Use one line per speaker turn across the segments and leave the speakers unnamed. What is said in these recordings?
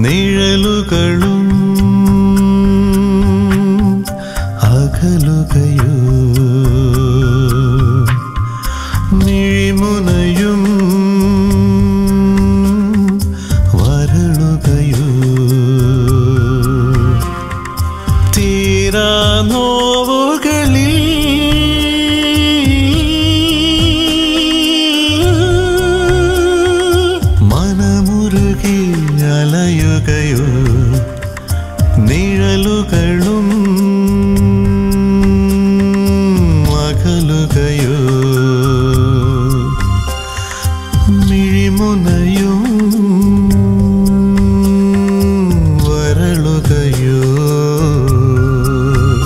നിഴലുകളും അകലുകയോ മിഴിമുനയും വരളുകയോ തീരാ നോവുകളിൽ മനമുരുകി അലയുകയോ നിഴലുകളും അകലുകയോ മിഴിമുനയും വരളുകയോ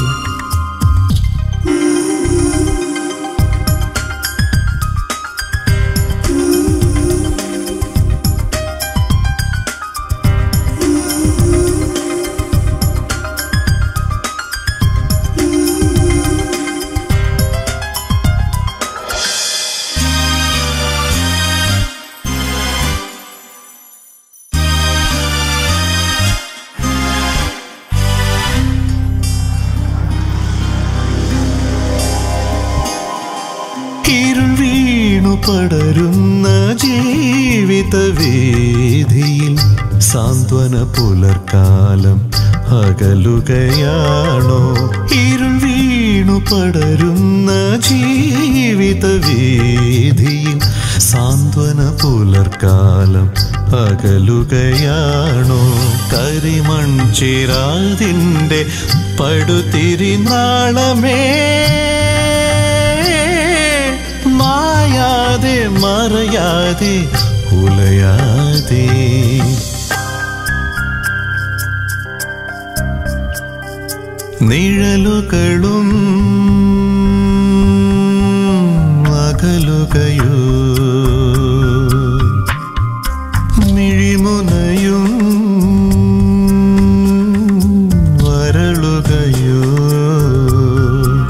ഇരുൾ വീണു പടരുന്ന ജീവിത വേദിയിൽ സാന്ത്വന പുലർക്കാലം അകലുകയാണോ ഇരുൾ വീണു പടരുന്ന ജീവിത വേദിയിൽ സാന്ത്വന പുലർക്കാലം അകലുകയാണോ കരിമൺ ചിരാതിൻ്റെ പടുതിരിനാളമേ മായാതെ മറയാതെ ഉലയാതെ നിഴലുകളും അകലുകയോ മിഴിമുനയും വരളുകയോ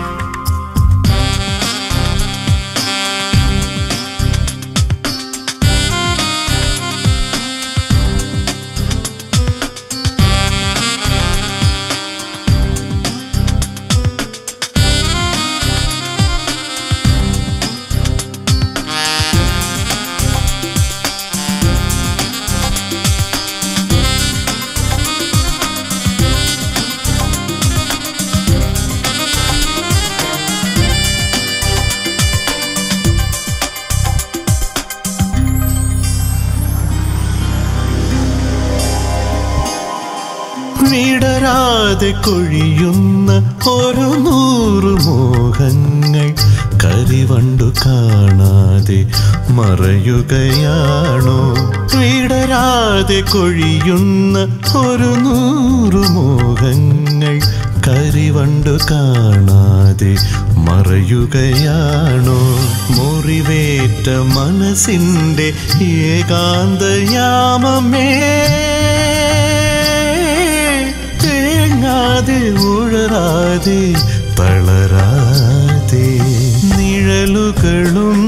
വിടരാതെ കൊഴിയുന്ന ഒരു നൂറ് മോഹങ്ങൾ കരിവണ്ടു കാണാതെ മറയുകയാണോ വിടരാതെ കൊഴിയുന്ന ഒരു നൂറ് മോഹങ്ങൾ കരിവണ്ടു കാണാതെ മറയുകയാണോ മുറിവേറ്റ മനസ്സിൻ്റെ ഏകാന്തയാമമേ തേങ്ങാതെ ഉഴറാതെ തളരാതെ നിഴലുകളും